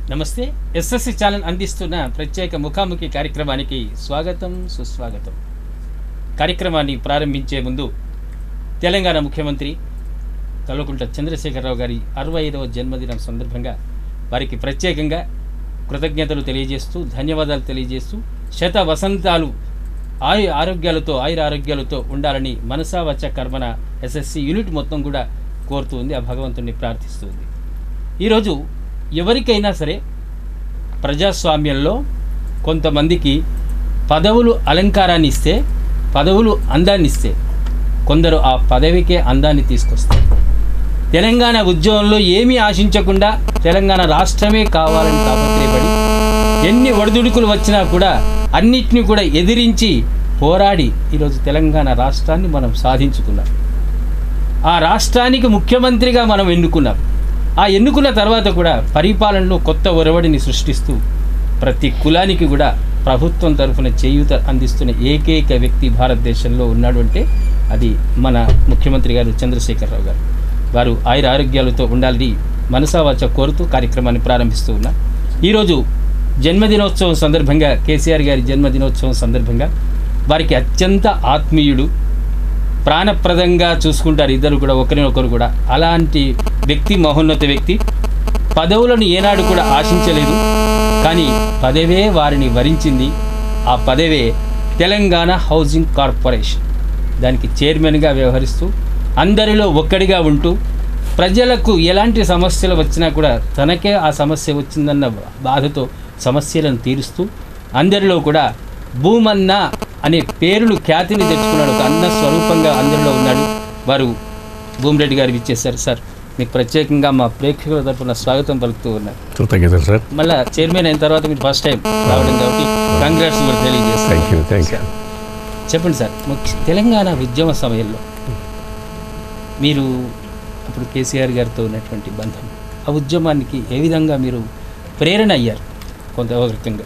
నమస్తే SSC channel అందిస్తున్న ప్రత్యేక ముఖాముఖి కార్యక్రమానికి స్వాగతం సుస్వాగతం కార్యక్రమాన్ని ప్రారంభించే ముందు తెలంగాణ ముఖ్యమంత్రి కల్వకుంట్ల చంద్రశేఖరరావు గారి అరవై ఐదవ జన్మదినం సందర్భంగా వారికి ప్రత్యేకంగా కృతజ్ఞతలు తెలియజేస్తూ ధన్యవాదాలు తెలియజేస్తూ శత వసంతాలు ఆయు ఆరోగ్యాలతో ఆయుర ఆరోగ్యాలతో ఉండాలని మనసా వచ్చ కర్మన ఎస్ఎస్సి యూనిట్ మొత్తం కూడా కోరుతుంది ఆ భగవంతుణ్ణి ప్రార్థిస్తుంది ఈరోజు ఎవరికైనా సరే ప్రజాస్వామ్యంలో కొంతమందికి పదవులు అలంకారాన్ని ఇస్తే పదవులు అందాన్ని ఇస్తే కొందరు ఆ పదవికే అందాన్ని తీసుకొస్తారు తెలంగాణ ఉద్యమంలో ఏమీ ఆశించకుండా తెలంగాణ రాష్ట్రమే కావాలని తాపత్రయపడి ఎన్ని ఒడిదుడుకులు వచ్చినా కూడా అన్నిటినీ కూడా ఎదిరించి పోరాడి ఈరోజు తెలంగాణ రాష్ట్రాన్ని మనం సాధించుకున్నాం ఆ రాష్ట్రానికి ముఖ్యమంత్రిగా మనం ఎన్నుకున్నాం ఆ ఎన్నుకున్న తర్వాత కూడా పరిపాలనలో కొత్త ఒరవడిని సృష్టిస్తూ ప్రతి కులానికి కూడా ప్రభుత్వం తరఫున చేయూత అందిస్తున్న ఏకైక వ్యక్తి భారతదేశంలో ఉన్నాడు అంటే అది మన ముఖ్యమంత్రి గారు చంద్రశేఖరరావు గారు వారు ఆయుర ఆరోగ్యాలతో ఉండాలని మనసావాచ కోరుతూ కార్యక్రమాన్ని ప్రారంభిస్తూ ఉన్నా ఈరోజు జన్మదినోత్సవం సందర్భంగా కేసీఆర్ గారి జన్మదినోత్సవం సందర్భంగా వారికి అత్యంత ఆత్మీయుడు ప్రాణప్రదంగా చూసుకుంటారు ఇద్దరు కూడా ఒకరినొకరు కూడా అలాంటి వ్యక్తి మహోన్నత వ్యక్తి పదవులను ఏనాడు కూడా ఆశించలేదు కానీ పదవే వారిని వరించింది ఆ పదవే తెలంగాణ హౌసింగ్ కార్పొరేషన్ దానికి చైర్మన్గా వ్యవహరిస్తూ అందరిలో ఒక్కడిగా ఉంటూ ప్రజలకు ఎలాంటి సమస్యలు వచ్చినా కూడా తనకే ఆ సమస్య వచ్చిందన్న బాధతో సమస్యలను తీరుస్తూ అందరిలో కూడా భూమన్న అనే పేరును ఖ్యాతిని తెచ్చుకున్నాడు ఒక అన్న స్వరూపంగా అందరిలో ఉన్నాడు వారు భూమిరెడ్డి గారు ఇచ్చేశారు సార్ మీకు ప్రత్యేకంగా మా ప్రేక్షకుల తరఫున స్వాగతం పలుకుతూ ఉన్నారు కృతజ్ఞతలు సార్ మళ్ళీ చైర్మన్ అయిన తర్వాత మీరు ఫస్ట్ టైం రావడం కాబట్టి కంగ్రాట్స్ కూడా తెలియజేస్తాను థ్యాంక్ యూ థ్యాంక్ యూ చెప్పండి సార్ ముఖ్య తెలంగాణ ఉద్యమ సమయంలో మీరు అప్పుడు కేసీఆర్ గారితో ఉన్నటువంటి బంధం ఆ ఉద్యమానికి ఏ విధంగా మీరు ప్రేరణ అయ్యారు కొంత ఒక రకంగా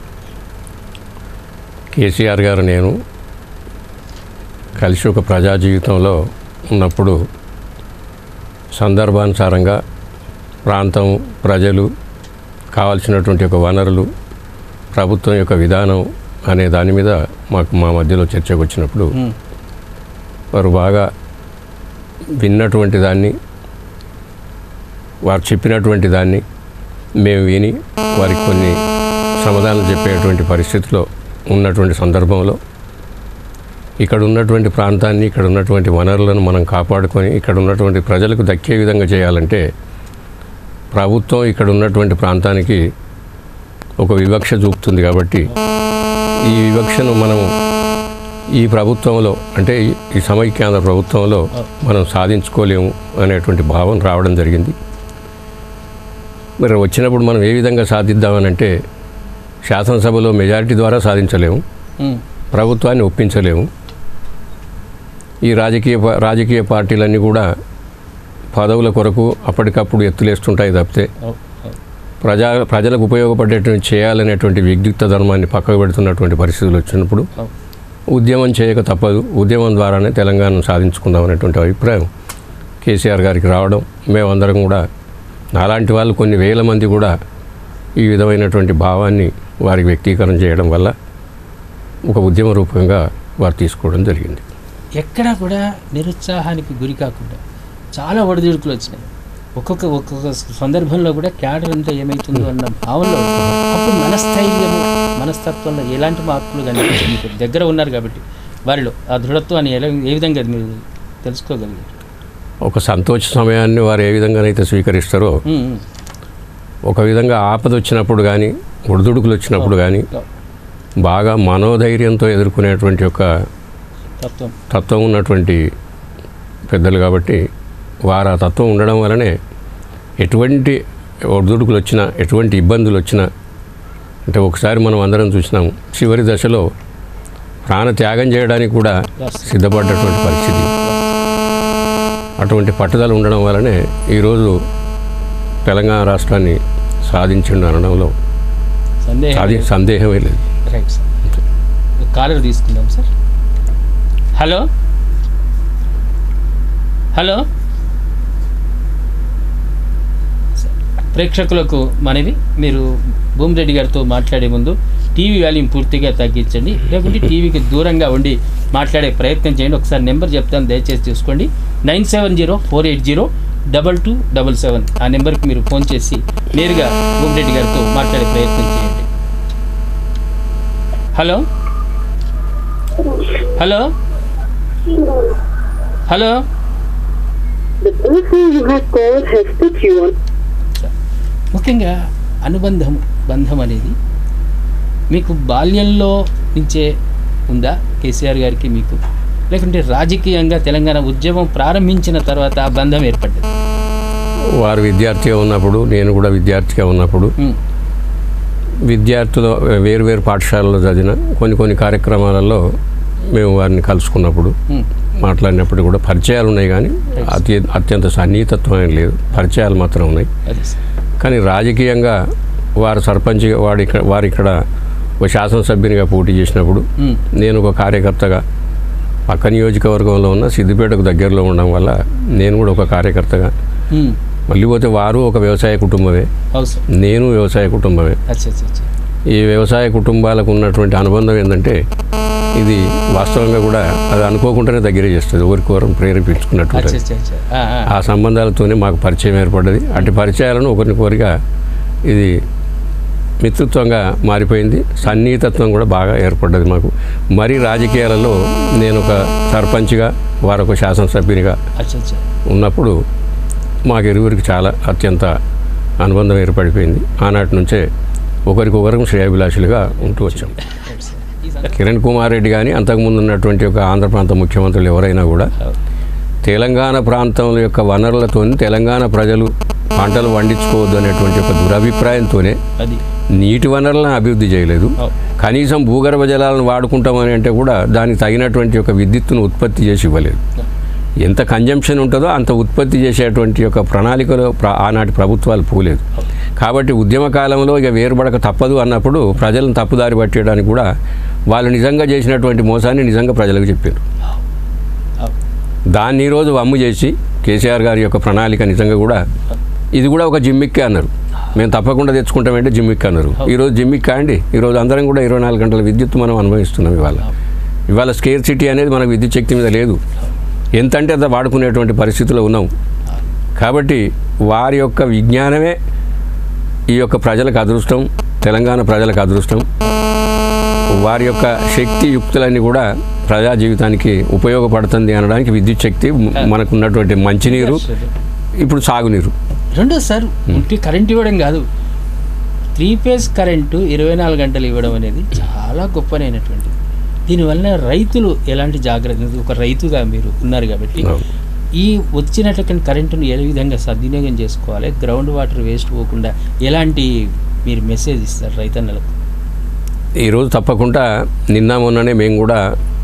కేసీఆర్ గారు నేను కలిసి ఒక ప్రజా జీవితంలో ఉన్నప్పుడు సందర్భానుసారంగా ప్రాంతం ప్రజలు కావాల్సినటువంటి ఒక వనరులు ప్రభుత్వం యొక్క విధానం అనే దాని మీద మాకు మా మధ్యలో చర్చకు వచ్చినప్పుడు ఉమ్, వారు బాగా విన్నటువంటి దాన్ని వారు చెప్పినటువంటి దాన్ని మేము విని వారికి కొన్ని సమాధానాలు చెప్పేటువంటి పరిస్థితిలో ఉన్నటువంటి సందర్భంలో ఇక్కడ ఉన్నటువంటి ప్రాంతాన్ని ఇక్కడ ఉన్నటువంటి వనరులను మనం కాపాడుకొని ఇక్కడ ఉన్నటువంటి ప్రజలకు దక్కే విధంగా చేయాలంటే ప్రభుత్వం ఇక్కడ ఉన్నటువంటి ప్రాంతానికి ఒక వివక్ష చూపుతుంది కాబట్టి ఈ వివక్షను మనం ఈ ప్రభుత్వంలో అంటే ఈ- ఈ సమైక్యాంధ్ర ప్రభుత్వంలో మనం సాధించుకోలేము అనేటువంటి భావం రావడం జరిగింది మరి వచ్చినప్పుడు మనం ఏ విధంగా సాధిద్దామనంటే శాసనసభలో మెజారిటీ ద్వారా సాధించలేము ఉమ్, ప్రభుత్వాన్ని ఒప్పించలేము ఈ రాజకీయ పా- రాజకీయ పార్టీలన్నీ కూడా పదవుల కొరకు అప్పటికప్పుడు ఎత్తులేస్తుంటాయి తప్పితే అవ్, అవ్. ప్రజా ప్రజలకు ఉపయోగపడేటువంటి చేయాలనేటువంటి విద్యుక్త ధర్మాన్ని పక్కకు పెడుతున్నటువంటి పరిస్థితులు వచ్చినప్పుడు అవ్. ఉద్యమం చేయక తప్పదు ఉద్యమం ద్వారానే తెలంగాణను సాధించుకుందాం అనేటువంటి అభిప్రాయం కేసీఆర్ గారికి రావడం మేమందరం కూడా అలాంటి వాళ్ళు కొన్ని వేల మంది కూడా ఈ విధమైనటువంటి భావాన్ని వారికి వ్యక్తీకరణ చేయడం వల్ల ఒక ఉద్యమ రూపంగా వారు తీసుకోవడం జరిగింది ఎక్కడా కూడా నిరుత్సాహానికి గురి కాకుండా చాలా ఒడిదుడుకులు వచ్చినాయి ఒక్కొక్క ఒక్కొక్క సందర్భంలో కూడా క్యాడర్ అంతా ఏమవుతుందో అన్న భావనలో అప్పుడు మనస్థైర్యము మనస్తత్వంలో ఎలాంటి మార్పులు కనిపించాయి మీకు దగ్గర ఉన్నారు కాబట్టి వారిలో ఆ దృఢత్వాన్ని ఎలా ఏ విధంగా మీరు తెలుసుకోగలిగారు ఒక సంతోష సమయాన్ని వారు ఏ విధంగానైతే స్వీకరిస్తారో ఉమ్, ఉమ్. ఒక విధంగా ఆపద వచ్చినప్పుడు కానీ ఒడిదుడుకులు వచ్చినప్పుడు కానీ బాగా మనోధైర్యంతో ఎదుర్కొనేటువంటి ఒక తత్వం తత్వం ఉన్నటువంటి పెద్దలు కాబట్టి వారు ఆ తత్వం ఉండడం వలనే ఎటువంటి ఒడిదుడుకులు వచ్చినా ఎటువంటి ఇబ్బందులు వచ్చినా అంటే ఒకసారి మనం అందరం చూసినాం చివరి దశలో ప్రాణ త్యాగం చేయడానికి కూడా సిద్ధపడ్డటువంటి పరిస్థితి అటువంటి పట్టుదల ఉండడం వలనే ఈరోజు తెలంగాణ రాష్ట్రాన్ని సాధించిండు అనడంలో సందేహం అది సందేహమే లేదు రైట్ సార్ కాలర్ తీసుకుందాం సార్ హలో హలో ప్రేక్షకులకు మనవి మీరు భూమిరెడ్డి గారితో మాట్లాడే ముందు టీవీ వాల్యూమ్ పూర్తిగా తగ్గించండి లేకుంటే టీవీకి దూరంగా ఉండి మాట్లాడే ప్రయత్నం చేయండి ఒకసారి నెంబర్ చెప్తాను దయచేసి చూసుకోండి nine seven zero four eight zero double two double seven ఆ నెంబర్కి మీరు ఫోన్ చేసి నేరుగా భూమిరెడ్డి గారితో మాట్లాడే ప్రయత్నం చేయండి hello hello hello The person you have called has put you on. ముఖ్యంగా అనుబంధం బంధం అనేది మీకు బాల్యంలో నుంచే ఉందా కేసీఆర్ గారికి మీకు లేకుంటే రాజకీయంగా తెలంగాణ ఉద్యమం ప్రారంభించిన తర్వాత ఆ బంధం ఏర్పడ్డది వారు విద్యార్థిగా ఉన్నప్పుడు నేను కూడా విద్యార్థిగా ఉన్నప్పుడు ఉమ్, విద్యార్థులు వేరు వేరు పాఠశాలలో చదివిన కొన్ని కొన్ని కార్యక్రమాలలో మేము వారిని కలుసుకున్నప్పుడు ఉమ్, మాట్లాడినప్పుడు కూడా పరిచయాలు ఉన్నాయి కానీ అతి అత్యంత సన్నిహితత్వం ఏం లేదు పరిచయాలు మాత్రం ఉన్నాయి అది సార్. కానీ రాజకీయంగా వారు సర్పంచ్గా వాడు ఇక్కడ వారు ఇక్కడ ఒక శాసనసభ్యునిగా పోటీ చేసినప్పుడు ఉమ్, నేను ఒక కార్యకర్తగా పక్క నియోజకవర్గంలో ఉన్న సిద్దిపేటకు దగ్గరలో ఉండడం వల్ల నేను కూడా ఒక కార్యకర్తగా ఉమ్, మళ్ళీ పోతే వారు ఒక వ్యవసాయ కుటుంబమే అవును సార్ నేను వ్యవసాయ కుటుంబమే అచ్చా అచ్చా అచ్చా ఈ వ్యవసాయ కుటుంబాలకు ఉన్నటువంటి అనుబంధం ఏంటంటే ఇది వాస్తవంగా కూడా అది అనుకోకుండానే దగ్గర చేస్తుంది ఒకరికొకరం అచ్చా ప్రేరేపించుకున్నట్టు అచ్చా అచ్చా ఆ, ఆ. ఆ సంబంధాలతోనే మాకు పరిచయం ఏర్పడ్డది అటు పరిచయాలను ఒకరికొకరిగా ఇది మిత్రుత్వంగా మారిపోయింది సన్నిహితత్వం కూడా బాగా ఏర్పడ్డది మాకు మరి రాజకీయాలలో నేను ఒక సర్పంచ్గా వారొక శాసనసభ్యునిగా అచ్చా అచ్చా ఉన్నప్పుడు మాకు ఇరువురికి చాలా అత్యంత అనుబంధం ఏర్పడిపోయింది ఆనాటి నుంచే ఒకరికొకరం శ్రేయాభిలాషులుగా ఉంటూ వచ్చాం రైట్ సార్. ఈ సందర్భంగా- కిరణ్ కుమార్ రెడ్డి కానీ అంతకుముందు ఉన్నటువంటి ఒక ఆంధ్ర ప్రాంత ముఖ్యమంత్రులు ఎవరైనా కూడా అవును. తెలంగాణ ప్రాంతం యొక్క వనరులతో తెలంగాణ ప్రజలు పంటలు పండించుకోవద్దు అనేటువంటి ఒక దురభిప్రాయంతోనే అది నీటి వనరులను అభివృద్ధి చేయలేదు అవును. కనీసం భూగర్భ జలాలను వాడుకుంటామని అంటే కూడా దానికి తగినటువంటి ఒక విద్యుత్తును ఉత్పత్తి చేసి ఇవ్వలేదు ఎంత కంజంప్షన్ ఉంటుందో అంత ఉత్పత్తి చేసేటువంటి యొక్క ప్రణాళికలో ప్ర- ఆనాటి ప్రభుత్వాలు పోలేదు కాబట్టి ఉద్యమ కాలంలో ఇక వేరుబడక తప్పదు అన్నప్పుడు ప్రజలను తప్పుదారి పట్టేయడానికి కూడా వాళ్ళు నిజంగా చేసినటువంటి మోసాన్ని నిజంగా ప్రజలకు చెప్పారు అవును. దాన్ని ఈరోజు వమ్ము చేసి కేసీఆర్ గారి యొక్క ప్రణాళిక నిజంగా కూడా ఇది కూడా ఒక జిమ్మిక్కే అన్నారు మేము తప్పకుండా తెచ్చుకుంటామంటే జిమ్మిక్ అన్నారు ఈరోజు జిమ్మిక్ అండి ఈరోజు అందరం కూడా ఇరవై నాలుగు గంటల విద్యుత్ మనం అనుభవిస్తున్నాం ఇవాళ ఇవాళ స్కేర్ సిటీ అనేది మనకు విద్యుత్ శక్తి మీద లేదు ఎంత అంటే అంత వాడుకునేటువంటి పరిస్థితిలో ఉన్నాం కాబట్టి వారి యొక్క విజ్ఞానమే ఈ యొక్క ప్రజలకు అదృష్టం తెలంగాణ ప్రజలకు అదృష్టం వారి యొక్క శక్తి యుక్తులన్నీ కూడా ప్రజా జీవితానికి ఉపయోగపడుతుంది అనడానికి విద్యుత్ శక్తి మనకు ఉన్నటువంటి మంచినీరు ఇప్పుడు సాగునీరు రెండో సార్ ఉంటే కరెంట్ ఇవ్వడం కాదు త్రీ ఫేజ్ కరెంటు ఇరవై నాలుగు గంటలు ఇవ్వడం అనేది చాలా గొప్పనైనటువంటిది దీనివల్ల రైతులు ఎలాంటి జాగ్రత్త ఒక రైతుగా మీరు ఉన్నారు కాబట్టి అవును. ఈ వచ్చినటువంటి కరెంటును ఏ విధంగా సద్వినియోగం చేసుకోవాలి గ్రౌండ్ వాటర్ వేస్ట్ పోకుండా ఎలాంటి మీరు మెసేజ్ ఇస్తారు రైతన్నలకు ఈరోజు తప్పకుండా నిన్న మొన్ననే మేము కూడా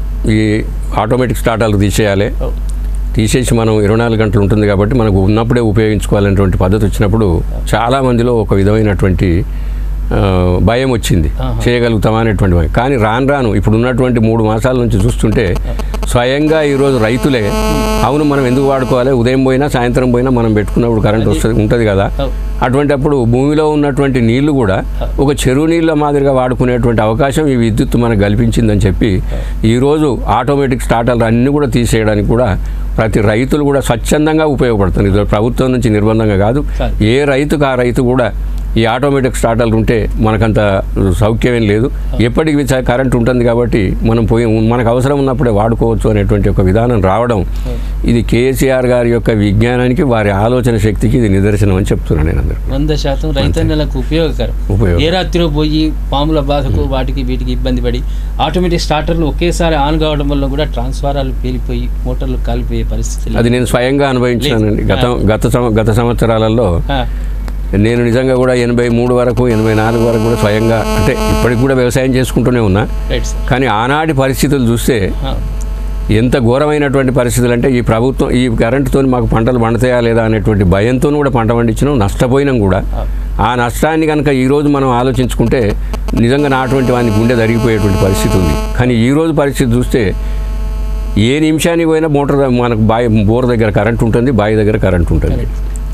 ఈ ఆటోమేటిక్ స్టార్టర్లు తీసేయాలి ఓ, తీసేసి మనం ఇరవై నాలుగు గంటలు ఉంటుంది కాబట్టి మనకు ఉన్నప్పుడే ఉపయోగించుకోవాలనేటువంటి పద్ధతి వచ్చినప్పుడు చాలా మందిలో ఒక విధమైనటువంటి ఆ, భయం వచ్చింది ఆహా. చేయగలుగుతామా అనేటువంటి భయం కానీ రాను రాను ఇప్పుడు ఉన్నటువంటి మూడు మాసాల నుంచి చూస్తుంటే స్వయంగా ఈరోజు రైతులే అవును మనం ఎందుకు వాడుకోవాలి ఉదయం పోయినా సాయంత్రం పోయినా మనం పెట్టుకున్నప్పుడు కరెంట్ వస్తుంది ఉంటుంది కదా ఓ, అటువంటప్పుడు భూమిలో ఉన్నటువంటి నీళ్లు కూడా ఒక చెరువు నీళ్ళ మాదిరిగా వాడుకునేటువంటి అవకాశం ఈ విద్యుత్ మనకు కల్పించిందని చెప్పి ఈరోజు ఆటోమేటిక్ స్టార్టర్లు అన్నీ కూడా తీసేయడానికి కూడా ప్రతి రైతులు కూడా స్వచ్ఛందంగా ఉపయోగపడుతుంది ఇది ప్రభుత్వం నుంచి నిర్బంధంగా కాదు కాదు. ఏ రైతుకు ఆ రైతు కూడా ఈ ఆటోమేటిక్ స్టార్టర్లు ఉంటే మనకంత సౌఖ్యమేం లేదు ఎప్పటికీ చ- కరెంట్ ఉంటుంది కాబట్టి మనం పోయి మనకు అవసరం ఉన్నప్పుడే వాడుకోవచ్చు అనేటువంటి ఒక విధానం రావడం ఇది కేసీఆర్ గారి యొక్క విజ్ఞానానికి వారి ఆలోచన శక్తికి ఇది నిదర్శనం అని చెప్తున్నాను నేను అందరూ వంద శాతం రైతన్నలకు ఉపయోగకరం ఉపయోగం. ఏ రాత్రిలో పోయి పాముల బాధకు వాటికి వీటికి ఇబ్బంది పడి ఆటోమేటిక్ స్టార్టర్లు ఒకేసారి ఆన్ కావడం వల్ల కూడా ట్రాన్స్ఫారాలు పేలిపోయి మోటార్లు కాలిపోయే పరిస్థితి లేదు. అది నేను స్వయంగా అనుభవించానండి గత గత సంవ- గత సంవత్సరాలలో ఆ, నేను నిజంగా కూడా ఎనభై మూడు వరకు ఎనభై నాలుగు వరకు కూడా స్వయంగా అంటే ఇప్పటికి కూడా వ్యవసాయం చేసుకుంటూనే ఉన్నా రైట్ సార్ కానీ ఆనాటి పరిస్థితులు చూస్తే ఆ, ఎంత ఘోరమైనటువంటి పరిస్థితులు అంటే ఈ ప్రభుత్వం ఈ కరెంటుతో మాకు పంటలు పండుతాయా లేదా అనేటువంటి భయంతో కూడా పంట పండించినాం నష్టపోయినాం కూడా ఆ, ఆ నష్టాన్ని కనుక ఈరోజు మనం ఆలోచించుకుంటే నిజంగా నాటువంటి వాడిని గుండె జరిగిపోయేటువంటి పరిస్థితి ఉంది కానీ ఈరోజు పరిస్థితి చూస్తే ఏ నిమిషానికి పోయినా మోటార్ ద- మనకు బావి బోర్ దగ్గర కరెంట్ ఉంటుంది బావి దగ్గర కరెంట్ ఉంటుంది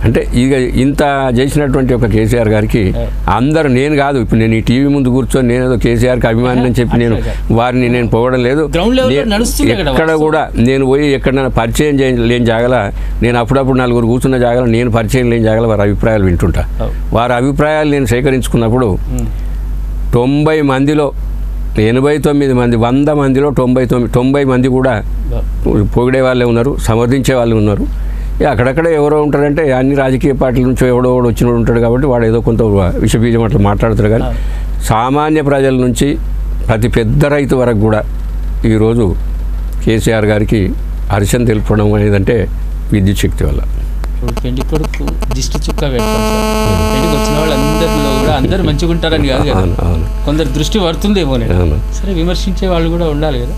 అంటే ఇక ఇంత చేసినటువంటి ఒక కేసీఆర్ గారికి అందరూ నేను కాదు ఇప్పుడు నేను ఈ టీవీ ముందు కూర్చొని నేను ఏదో కేసీఆర్కి అభిమాని అని చెప్పి నేను వారిని నేను పోవడం లేదు Ground level లో నేను నడుస్తుంది కదా ఎక్కడ వాస్తవం. కూడా నేను పోయి ఎక్కడైనా పరిచయం చేయ లేని జాగల నేను అప్పుడప్పుడు నలుగురు కూర్చున్న జాగల నేను పరిచయం లేని జాగల వారి అభిప్రాయాలు వింటుంటా Oh. వారి అభిప్రాయాలు నేను సేకరించుకున్నప్పుడు ఉమ్. తొంభై మందిలో ఎనభై తొమ్మిది మంది వంద మందిలో తొంభై తొమ్మిది తొంభై మంది కూడా పొగిడే వాళ్ళే ఉన్నారు సమర్థించే వాళ్ళు ఉన్నారు ఇక అక్కడక్కడ ఎవరో ఉంటారంటే అన్ని రాజకీయ పార్టీల నుంచి ఎవడో ఒకడు వచ్చినోడు ఉంటాడు కాబట్టి వాడు ఏదో కొంత విషబీజం అట్లా మాట్లాడతారు కానీ సామాన్య ప్రజల నుంచి ప్రతి పెద్ద రైతు వరకు కూడా ఈరోజు కేసీఆర్ గారికి హర్షం తెలుపడం అనేదంటే విద్యుత్ శక్తి వల్ల ఇప్పుడు పెళ్లి కొడుకు దిష్టి చుక్క పెడతాం సార్ పెళ్లికి వచ్చిన వాళ్ళందరిలో కూడా అందరు మంచిగా ఉంటారని కాదు కదా అవును అవును కొందరు దృష్టి పడుతుందేమో అవును సరే విమర్శించే వాళ్ళు కూడా ఉండాలి కదా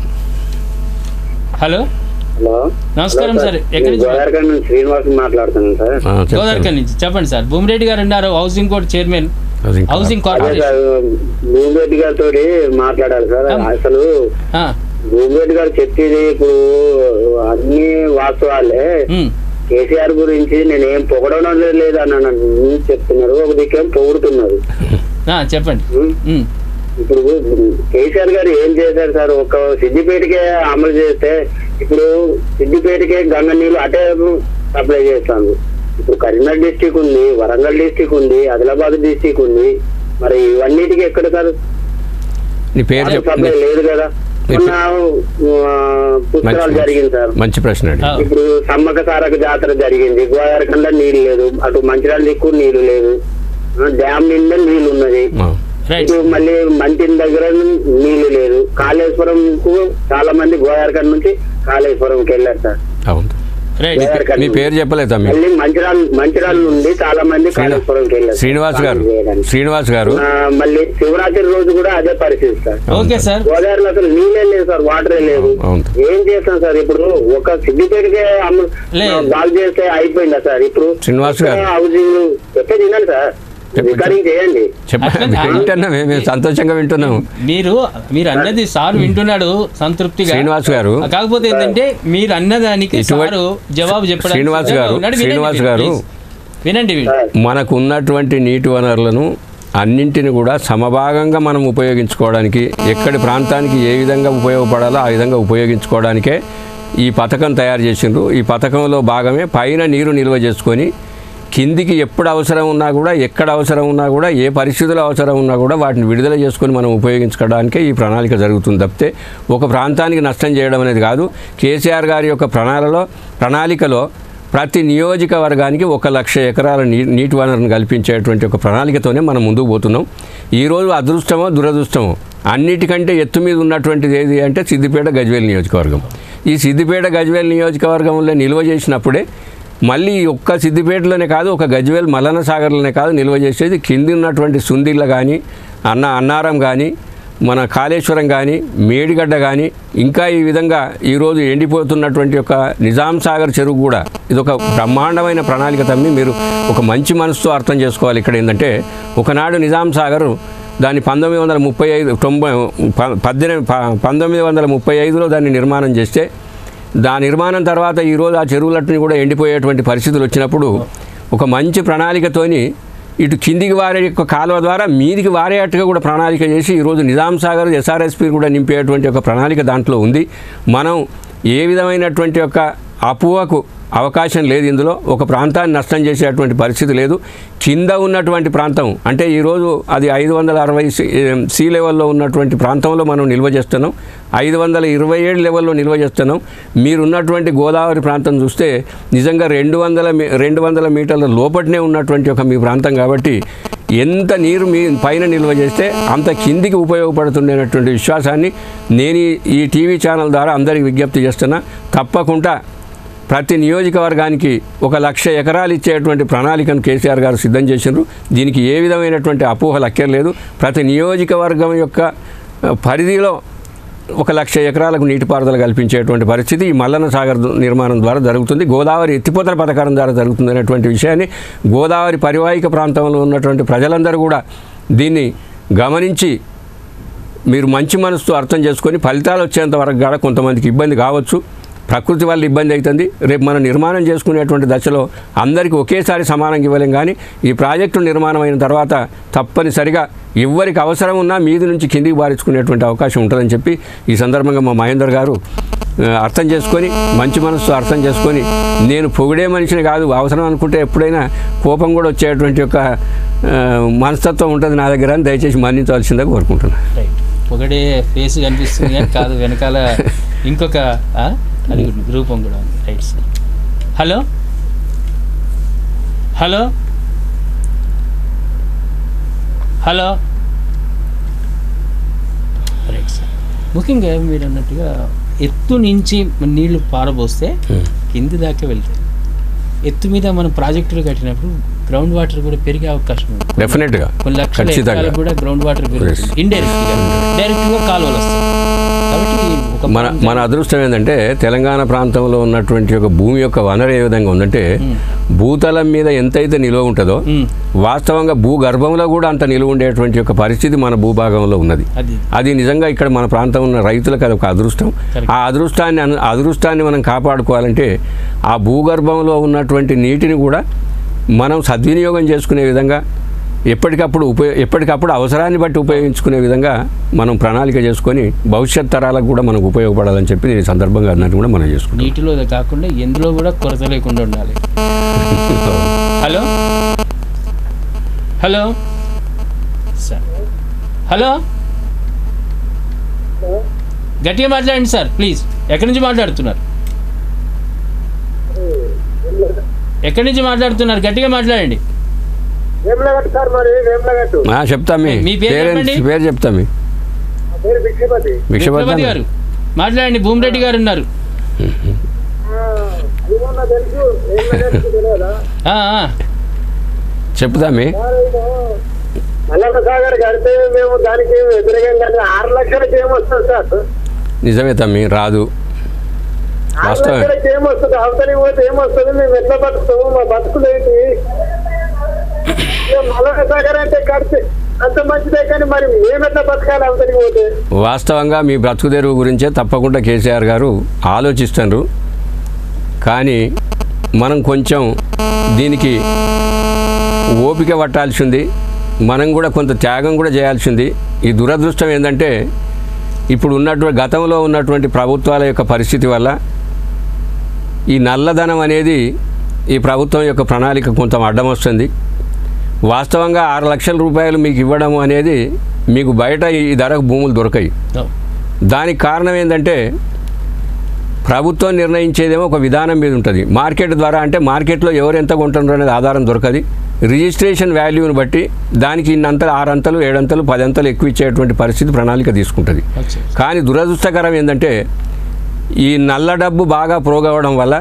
హలో హలో నమస్కారం సార్ ఎక్కడి నుంచి గోదావరిఖండ్ నుంచి శ్రీనివాస్ మాట్లాడుతున్నాను సార్ ఆ, చెప్పండి. గోదావరికల్ నుంచి చెప్పండి సార్ భూమిరెడ్డి గారు ఉన్నారు హౌసింగ్ బోర్డ్ చైర్మన్ అది ఇంకా- హౌసింగ్ అదే కార్పొరేషన్ సార్ భూమిరెడ్డి గారితో మాట్లాడాలి సార్ ఆ. అసలు ఆ, భూమిరెడ్డి గారు చెప్పేది ఇప్పుడు అన్ని వాస్తవాలే ఉమ్, కేసీఆర్ గురించి నేను ఏం పొగడడం లేదు అని అని చెప్తున్నారు ఒక దిక్కేం పొగుడుతున్నారు ఆ, చెప్పండి ఉం? ఉమ్, ఇప్పుడు కేసీఆర్ గారు ఏం చేశారు సార్ ఒక సిద్దిపేటకే అమలు చేస్తే ఇప్పుడు సిద్దిపేటకే గంగ నీళ్ళు అటే సప్లై చేస్తాను ఇప్పుడు కరీంనగర్ డిస్టిక్ ఉంది వరంగల్ డిస్టిక్ ఉంది ఆదిలాబాద్ డిస్టిక్ ఉంది మరి ఇవన్నిటికీ ఎక్కడ సార్ నీ పేరు చెప్పు సప్లై లేదు కదా మొన్న ఆ, పుష్కరాలు జరిగింది సార్ మంచి ప్రశ్న అడిగి ఆ. ఇప్పుడు సమ్మక సారక జాతర జరిగింది గోదావరికండ నీళ్ళు లేదు అటు మంచిర్యాల దిక్కు నీళ్లు లేదు ఆ, డ్యామ్ నిండా నీళ్లు ఉన్నది రైట్ ఇప్పుడు మళ్ళీ మంటిన దగ్గర నీళ్లు లేదు కాళేశ్వరం కు చాలా మంది గోదావరికండ నుంచి కాళేశ్వరంకి వెళ్ళారు సార్ అవును రైట్ గోదావరికండ మీ పేరు చెప్పలేదు తమ్మి మళ్ళీ మంచిరాల్ మంచిరాల నుండి చాలా మంది కాళేశ్వరంకి వెళ్ళారు శ్రీనివాస్ గారు స్నానం చేయడానికి. శ్రీనివాస్ గారు ఆ, మళ్ళీ శివరాత్రి రోజు కూడా అదే పరిస్థితి సార్ ఓకే సార్ గోదావరిలో అసలు నీళ్ళే లేదు సార్ వాటరే లేదు అవును. ఏం చేస్తాం సార్ ఇప్పుడు ఒక సిద్దిపేటకే అమ్ము- లేదు. బాగు చేస్తే అయిపోయిందా సార్ ఇప్పుడు శ్రీనివాస్ గారు. హౌసింగ్ చెప్పేది వినండి సార్ చెప్పండి. రికార్డింగ్ చేయండి చెప్పండి అట్లనే- వింటున్నాం మేము సంతోషంగా వింటున్నాము మీరు మీరు అన్నది సార్ వింటున్నాడు సంతృప్తిగా శ్రీనివాస్ గారు. కాకపోతే ఏంటంటే మీరు అన్నదానికి ఇటువంటి- సారు జవాబు చెప్పడానికి శ్రీనివాస్ సిద్ధంగా గారు, ఉన్నాడు. వినండి శ్రీనివాస్ మీరు, గారు. please. వినండి వినండి సార్ మనకు ఉన్నటువంటి నీటి వనరులను అన్నింటిని కూడా సమభాగంగా మనం ఉపయోగించుకోవడానికి ఎక్కడి ప్రాంతానికి ఏ విధంగా ఉపయోగపడాలో ఆ విధంగా ఉపయోగించుకోవడానికే ఈ పథకం తయారు చేసిండ్రు ఈ పథకంలో భాగమే పైన నీరు నిల్వ చేసుకొని కిందికి ఎప్పుడు అవసరం ఉన్నా కూడా ఎక్కడ అవసరం ఉన్నా కూడా ఏ పరిస్థితుల్లో అవసరం ఉన్నా కూడా వాటిని విడుదల చేసుకొని మనం ఉపయోగించుకోవడానికే ఈ ప్రణాళిక జరుగుతుంది తప్పితే ఒక ప్రాంతానికి నష్టం చేయడం అనేది కాదు కేసీఆర్ గారి యొక్క ప్రణాళికలో ప్రణాళికలో ప్రతి నియోజకవర్గానికి ఒక లక్ష ఎకరాల నీ నీటి వనరును కల్పించేటువంటి ఒక ప్రణాళికతోనే మనం ముందుకు పోతున్నాం ఈరోజు అదృష్టమో దురదృష్టమో అన్నిటికంటే ఎత్తు మీద ఉన్నటువంటిది ఏది అంటే సిద్దిపేట గజ్వేల్ నియోజకవర్గం ఈ సిద్దిపేట గజ్వేల్ నియోజకవర్గంలో నిల్వ చేసినప్పుడే మళ్ళీ ఈ ఒక్క సిద్దిపేటలోనే కాదు ఒక గజ్వేల్ మల్లన సాగర్లోనే కాదు నిల్వ చేసేది కింది ఉన్నటువంటి సుందిళ్ళ కానీ అన్న అన్నారం కానీ మన కాళేశ్వరం కానీ మేడిగడ్డ కానీ ఇంకా ఈ విధంగా ఈరోజు ఎండిపోతున్నటువంటి ఒక నిజాం సాగర్ చెరువు కూడా ఇది ఒక బ్రహ్మాండమైన ప్రణాళిక తమ్మి మీరు ఒక మంచి మనసుతో అర్థం చేసుకోవాలి ఇక్కడ ఏంటంటే ఒకనాడు నిజాం సాగర్ దాన్ని పంతొమ్మిది వందల ముప్పై ఐదు తొంభై ప- పద్దెనిమిది ప- పంతొమ్మిది వందల ముప్పై ఐదులో దాన్ని నిర్మాణం చేస్తే దా నిర్మాణం తర్వాత ఈరోజు ఆ చెరువులన్నీ కూడా ఎండిపోయేటువంటి పరిస్థితులు వచ్చినప్పుడు ఒక మంచి ప్రణాళికతోని ఇటు కిందికి వారే యొక్క కాలువ ద్వారా మీదికి వారేటట్టుగా కూడా ప్రణాళిక చేసి ఈరోజు నిజాం సాగర్ ఎస్ఆర్ఎస్పి కూడా నింపేటువంటి ఒక ప్రణాళిక దాంట్లో ఉంది మనం ఏ విధమైనటువంటి ఒక అపోహకు అవకాశం లేదు ఇందులో ఒక ప్రాంతాన్ని నష్టం చేసేటువంటి పరిస్థితి లేదు కింద ఉన్నటువంటి ప్రాంతం అంటే ఈరోజు అది ఐదు వందల అరవై సి సీ లెవెల్లో ఉన్నటువంటి ప్రాంతంలో మనం నిల్వ చేస్తున్నాం ఐదు వందల ఇరవై ఏడు లెవెల్లో నిల్వ చేస్తున్నాం మీరున్నటువంటి గోదావరి ప్రాంతం చూస్తే నిజంగా రెండు వందల మీ- రెండు వందల మీటర్ల లోపటనే ఉన్నటువంటి ఒక మీ ప్రాంతం కాబట్టి ఎంత నీరు మీ పైన నిల్వ చేస్తే అంత కిందికి ఉపయోగపడుతుండేటువంటి విశ్వాసాన్ని నేను ఈ- ఈ టీవీ ఛానల్ ద్వారా అందరికి విజ్ఞప్తి చేస్తున్నా తప్పకుండా ప్రతి నియోజకవర్గానికి ఒక లక్ష ఎకరాలు ఇచ్చేటువంటి ప్రణాళికను కేసీఆర్ గారు సిద్ధం చేసినారు దీనికి ఏ విధమైనటువంటి అపోహలు అక్కర్లేదు ప్రతి నియోజకవర్గం యొక్క ఆ, పరిధిలో ఒక లక్ష ఎకరాలకు నీటిపారుదల కల్పించేటువంటి పరిస్థితి ఈ మల్లన్న సాగర్ దు- నిర్మాణం ద్వారా జరుగుతుంది గోదావరి ఎత్తిపోతల పథకం ద్వారా జరుగుతుంది అనేటువంటి విషయాన్ని గోదావరి పరివాహిక ప్రాంతంలో ఉన్నటువంటి ప్రజలందరూ కూడా దీన్ని గమనించి మీరు మంచి మనసుతో అర్థం చేసుకొని ఫలితాలు వచ్చేంత వరకు కూడా కొంతమందికి ఇబ్బంది కావచ్చు ప్రకృతి వల్ల ఇబ్బంది అవుతుంది రేపు మనం నిర్మాణం చేసుకునేటువంటి దశలో అందరికీ ఒకేసారి సమానంగా ఇవ్వలేం కానీ ఈ ప్రాజెక్టు నిర్మాణం అయిన తర్వాత తప్పనిసరిగా ఎవరికి అవసరం ఉన్నా మీది నుంచి కిందికి బారించుకునేటువంటి అవకాశం ఉంటుందని చెప్పి ఈ సందర్భంగా మా మహేందర్ గారు ఆ, అర్థం చేసుకొని మంచి మనసు అర్థం చేసుకొని నేను పొగిడే మనిషిని కాదు అవసరం అనుకుంటే ఎప్పుడైనా కోపం కూడా వచ్చేటువంటి ఒక ఆ, మనస్తత్వం ఉంటుంది నా దగ్గర అని దయచేసి మన్నించవలసిందిగా కోరుకుంటున్నాను రైట్ ఒకటే ఫేస్ కనిపిస్తుంది కానీ కాదు వెనకాల ఇంకొక ఆ, అది కూడా రూపం కూడా ఉంది right sir hello hello hello right sir ముఖ్యంగా మీరు అన్నట్టుగా ఎత్తు నుంచి నీళ్లు పారబోస్తే కింది దాకా వెళ్తాయి ఎత్తు మీద మనం ప్రాజెక్టులు కట్టినప్పుడు గ్రౌండ్ వాటర్ కూడా పెరిగే అవకాశం ఉంది డెఫినెట్గా కొన్ని లక్షల ఖచ్చితంగా. ఎకరాలకు కూడా గ్రౌండ్ వాటర్ పెరుగుతుంది ఇండైరెక్ట్ గా డైరెక్ట్ గా కాలువలు వస్తాయి కాబట్టి ఒక మన మన అదృష్టం ఏంటంటే తెలంగాణ ప్రాంతంలో ఉన్నటువంటి ఒక భూమి యొక్క వనరు ఏ విధంగా ఉందంటే భూతలం మీద ఎంతైతే నిలువ ఉంటుందో మ్మ్. వాస్తవంగా భూగర్భంలో కూడా అంత నిలువ ఉండేటువంటి ఒక పరిస్థితి మన భూభాగంలో ఉన్నది అది అది నిజంగా ఇక్కడ మన ప్రాంతం ఉన్న రైతులకు అది ఒక అదృష్టం Correct. ఆ అదృష్టాన్ని అను- అదృష్టాన్ని మనం కాపాడుకోవాలంటే ఆ భూగర్భంలో ఉన్నటువంటి నీటిని కూడా మనం సద్వినియోగం చేసుకునే విధంగా ఎప్పటికప్పుడు ఉపయో ఎప్పటికప్పుడు అవసరాన్ని బట్టి ఉపయోగించుకునే విధంగా మనం ప్రణాళిక చేసుకొని భవిష్యత్ తరాలకు కూడా మనకు ఉపయోగపడాలని చెప్పి నేను ఈ సందర్భంగా అన్నట్టు కూడా మనం చేసుకుంటాం నీటిలో కాకుండా ఎందులో కూడా కొరత లేకుండా ఉండాలి హలో హలో సార్ హలో గట్టిగా మాట్లాడండి సార్ ప్లీజ్ ఎక్కడి నుంచి మాట్లాడుతున్నారు ఎక్కడి నుంచి మాట్లాడుతున్నారు గట్టిగా మాట్లాడండి వేములగట్టు సార్ మరి వేములగట్టు ఆ, చెప్తా మీ మీ పేరు పేరెంట్స్ చెప్పండి. పేరు చెప్తా మీ పేరు భిక్షపతి విక్రమతి భిక్షపతి గారు మాట్లాడండి భూమిరెడ్డి గారు ఉన్నారు ఏమన్నా తెలుసు వేములగట్టుకు తెలియదా ఆ, ఆ. చెప్తా మీ మల్లన్న సాగర్ కడితే మేము దానికి ఎదురుగా కానీ ఆరు లక్షలకి ఏమొస్తుంది సార్ నిజమే తమ్మి రాదు ఆరు వాస్తవమే. లక్షలకి ఏమొస్తుంది అవతలికి పోతే ఏమొస్తుంది మేము ఎట్లా బతుకుతాము మా బతుకులు ఏంటి మేము మల్లన్న సాగర్ అంటే కడితే అంత మంచిదే కానీ మరి మేము ఎట్లా బతకాలి అవతలికి పోతే వాస్తవంగా మీ బ్రతుకు తెరువు గురించే తప్పకుండా కేసీఆర్ గారు ఆలోచిస్తున్నారు కానీ మనం కొంచెం దీనికి ఓపిక పట్టాల్సి ఉంది మనం కూడా కొంత త్యాగం కూడా చేయాల్సి ఉంది ఈ దురదృష్టం ఏంటంటే ఇప్పుడు ఉన్నటువంటి గతంలో ఉన్నటువంటి ప్రభుత్వాల యొక్క పరిస్థితి వల్ల ఈ నల్లధనం అనేది ఈ ప్రభుత్వం యొక్క ప్రణాళిక కొంత అడ్డం వస్తుంది వాస్తవంగా ఆరు లక్షల రూపాయలు మీకు ఇవ్వడం అనేది మీకు బయట ఈ ధరకు భూములు దొరకాయి No. దానికి కారణం ఏంటంటే ప్రభుత్వం నిర్ణయించేదేమో ఒక విధానం మీద ఉంటుంది మార్కెట్ ద్వారా అంటే మార్కెట్లో ఎవరు ఎంత కొంటున్నారు అనేది ఆధారం దొరకది రిజిస్ట్రేషన్ వాల్యూని బట్టి దానికి ఇన్నంతలు ఆరంతలు ఏడంతలు పదంతలు ఎక్కువ ఇచ్చేటువంటి పరిస్థితి ప్రణాళిక తీసుకుంటుంది Okay. కానీ దురదృష్టకరం ఏంటంటే ఈ నల్ల డబ్బు బాగా ప్రోగవడం వల్ల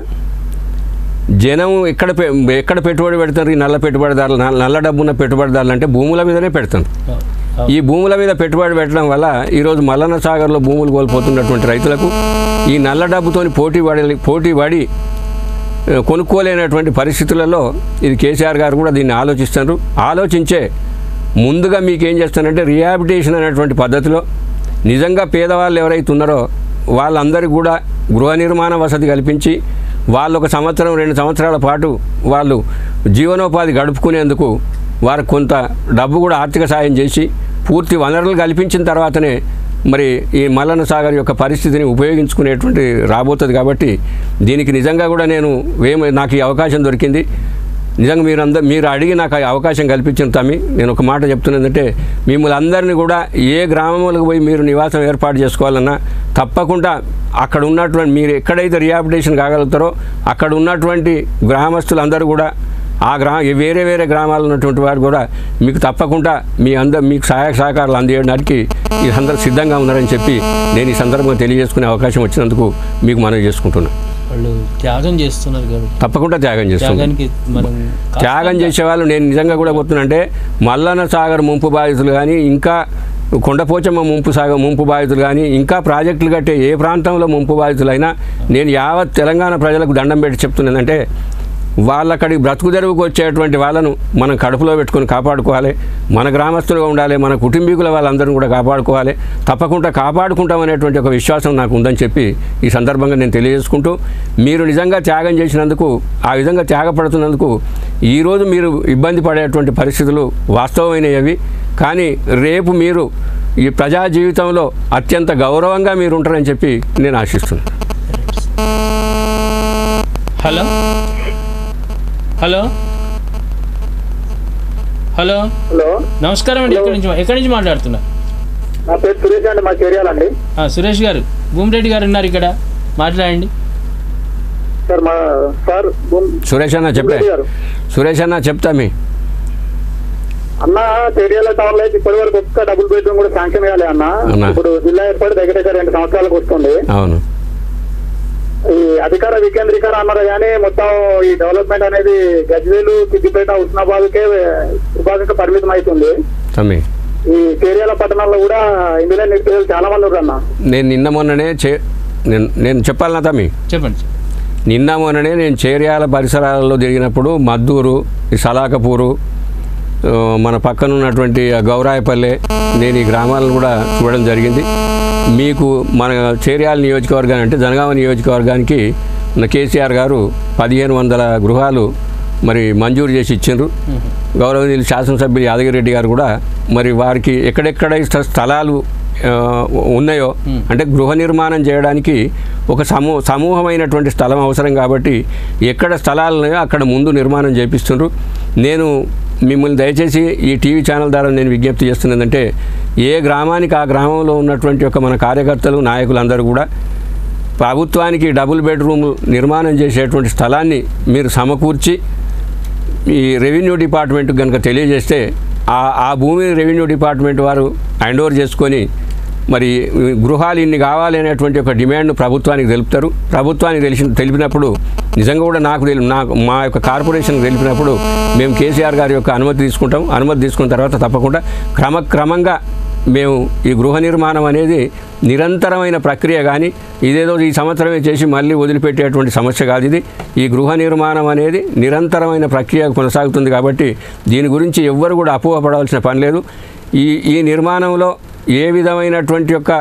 జనం ఎక్కడ పె- ఎక్కడ పెట్టుబడి పెడతారు ఈ నల్ల పెట్టుబడిదారులు నల్ల- నల్ల డబ్బున్న పెట్టుబడిదారులు అంటే భూముల మీదనే పెడతారు Oh. Oh. ఈ భూముల మీద పెట్టుబడి పెట్టడం వల్ల ఈరోజు మల్లన్న సాగర్లో భూములు కోల్పోతున్నటువంటి రైతులకు ఈ నల్ల డబ్బుతోని పోటీ పడి పోటీ పడి ఆ, కొనుక్కోలేనటువంటి పరిస్థితులలో ఇది కేసీఆర్ గారు కూడా దీన్ని ఆలోచిస్తున్నారు ఆలోచించే ముందుగా మీకు ఏం చేస్తానంటే రిహాబిటేషన్ అనేటువంటి పద్ధతిలో నిజంగా పేదవాళ్ళు ఎవరైతే ఉన్నారో వాళ్ళందరికీ కూడా గృహ నిర్మాణ వసతి కల్పించి వాళ్ళు ఒక సంవత్సరం రెండు సంవత్సరాల పాటు వాళ్ళు జీవనోపాధి గడుపుకునేందుకు వారికి కొంత డబ్బు కూడా ఆర్థిక సాయం చేసి పూర్తి వనరులు కల్పించిన తర్వాతనే మరి ఈ మల్లన్న సాగర్ యొక్క పరిస్థితిని ఉపయోగించుకునేటువంటి రాబోతుంది కాబట్టి దీనికి నిజంగా కూడా నేను ఏమ నాకు ఈ అవకాశం దొరికింది నిజంగా మీరు అందరు మీరు అడిగి నాకు ఈ అవకాశం కల్పించిన తమ్మి నేను ఒక మాట చెప్తున్నదంటే మిమ్మల్ని అందరినీ కూడా ఏ గ్రామంలోకి పోయి మీరు నివాసం ఏర్పాటు చేసుకోవాలన్నా తప్పకుండా అక్కడ ఉన్నటువంటి మీరు ఎక్కడైతే రిహాబిటేషన్ కాగలుగుతారో అక్కడ ఉన్నటువంటి గ్రామస్తులందరూ కూడా ఆ గ్రా వేరే వేరే గ్రామాల్లో ఉన్నటువంటి వారు కూడా మీకు తప్పకుండా మీ అందరు మీకు సహాయక సహకారాలు అందజేయడానికి ఈ అందరూ సిద్ధంగా ఉన్నారని చెప్పి నేను ఈ సందర్భంగా తెలియజేసుకునే అవకాశం వచ్చినందుకు మీకు మనవి చేసుకుంటున్నాను వాళ్ళు త్యాగం చేస్తున్నారు కాబట్టి తప్పకుండా త్యాగం చేస్తున్నాను త్యాగానికి మనం త్యాగం చేసే వాళ్ళు నేను నిజంగా కూడా పోతున్నానంటే మల్లన్న సాగర్ ముంపు బాధితులు కానీ ఇంకా కొండపోచమ్మ ముంపు సాగర్ ముంపు బాధితులు కానీ ఇంకా ప్రాజెక్టులు కట్టే ఏ ప్రాంతంలో ముంపు బాధితులైనా నేను యావత్ తెలంగాణ ప్రజలకు దండం పెట్టి చెప్తున్నానంటే వాళ్ళక్కడికి బ్రతుకు తెరువుకు వచ్చేటువంటి వాళ్ళను మనం కడుపులో పెట్టుకొని కాపాడుకోవాలి మన గ్రామస్తులుగా ఉండాలి మన కుటుంబీకుల వాళ్ళందరూ కూడా కాపాడుకోవాలి తప్పకుండా కాపాడుకుంటామనేటువంటి ఒక విశ్వాసం నాకు ఉందని చెప్పి ఈ సందర్భంగా నేను తెలియజేసుకుంటూ మీరు నిజంగా త్యాగం చేసినందుకు ఆ విధంగా త్యాగపడుతున్నందుకు ఈరోజు మీరు ఇబ్బంది పడేటువంటి పరిస్థితులు వాస్తవమైనవి కానీ రేపు మీరు ఈ ప్రజా జీవితంలో అత్యంత గౌరవంగా మీరు ఉంటారని చెప్పి నేను ఆశిస్తున్నాను హలో హలో హలో హలో నమస్కారం అండి ఎక్కడి నుంచి మా- ఎక్కడి నుంచి మాట్లాడుతున్నా నా పేరు సురేష్ అండి మా చేరియాలండి ఆ, సురేష్ గారు భూమిరెడ్డి గారు ఉన్నారు ఇక్కడ మాట్లాడండి సార్ మా సార్ సురేష్ అన్న చెప్పే గారు సురేష్ అన్న చెప్తా మీ అన్న చేరియాల టౌన్ లో ఇప్పటి వరకు ఒక్క డబుల్ బెడ్రూమ్ కూడా శాంక్షన్ కాలే అన్న అన్నా. ఇప్పుడు జిల్లా ఏర్పాటు దగ్గర దగ్గర రెండు సంవత్సరాలకు వస్తుంది అవును ఈ అధికార వికేంద్రీకరణ అన్నారు కానీ మొత్తం ఈ డెవలప్మెంట్ అనేది గజ్వేలు సిద్దిపేట ఉస్నాబాద్కే విభాగంగా పరిమితం అవుతుంది తమ్మి ఈ చేరియాల పట్టణాల్లో కూడా ఇందులో నిరుపేదలు చాలా మంది ఉన్నారు అన్న నేను నిన్న మొన్ననే చే నేను నేను చెప్పాలన్నా తమ్మి చెప్పండి నిన్న మొన్ననే నేను చేర్యాల పరిసరాలలో తిరిగినప్పుడు మద్దూరు ఈ సలాకపూరు ఆ, మన పక్కన ఉన్నటువంటి ఆ గౌరాయపల్లె నేను ఈ గ్రామాలను కూడా చూడడం జరిగింది మీకు మన చేర్యాల నియోజకవర్గానికి అంటే జనగామ నియోజకవర్గానికి మన కేసీఆర్ గారు పదిహేను వందల గృహాలు మరి మంజూరు చేసి ఇచ్చిండ్రు గౌరవనీయులు శాసనసభ్యులు యాదగిరెడ్డి గారు కూడా మరి వారికి ఎక్కడెక్కడ స్థ- స్థలాలు ఆ, ఉన్నాయో అంటే గృహ నిర్మాణం చేయడానికి ఒక సమూ సమూహమైనటువంటి స్థలం అవసరం కాబట్టి ఎక్కడ స్థలాలు ఉన్నాయో అక్కడ ముందు నిర్మాణం చేపిస్తున్నారు నేను మిమ్మల్ని దయచేసి ఈ టీవీ ఛానల్ ద్వారా నేను విజ్ఞప్తి చేస్తున్నదంటే ఏ గ్రామానికి ఆ గ్రామంలో ఉన్నటువంటి ఒక మన కార్యకర్తలు నాయకులందరూ కూడా ప్రభుత్వానికి డబుల్ బెడ్రూమ్ నిర్మాణం చేసేటువంటి స్థలాన్ని మీరు సమకూర్చి ఈ రెవెన్యూ డిపార్ట్మెంట్కి కనుక తెలియజేస్తే ఆ ఆ భూమిని రెవెన్యూ డిపార్ట్మెంట్ వారు హ్యాండ్ ఓవర్ చేసుకొని మరి గృహాలు ఇన్ని కావాలి అనేటువంటి ఒక డిమాండ్ను ప్రభుత్వానికి తెలుపుతారు ప్రభుత్వానికి తెలిసిన తెలిపినప్పుడు నిజంగా కూడా నాకు తెలి నాకు మా యొక్క కార్పొరేషన్కి తెలిపినప్పుడు మేము కేసీఆర్ గారి యొక్క అనుమతి తీసుకుంటాం అనుమతి తీసుకున్న తర్వాత తప్పకుండా క్రమక్రమంగా మేము ఈ గృహ నిర్మాణం అనేది నిరంతరమైన ప్రక్రియ కానీ ఇదేదో ఈ సంవత్సరమే చేసి మళ్ళీ వదిలిపెట్టేటువంటి సమస్య కాదు ఇది ఈ గృహ నిర్మాణం అనేది నిరంతరమైన ప్రక్రియ కొనసాగుతుంది కాబట్టి దీని గురించి ఎవ్వరు కూడా అపోహపడవలసిన పని లేదు ఈ ఈ నిర్మాణంలో ఏ విధమైనటువంటి యొక్క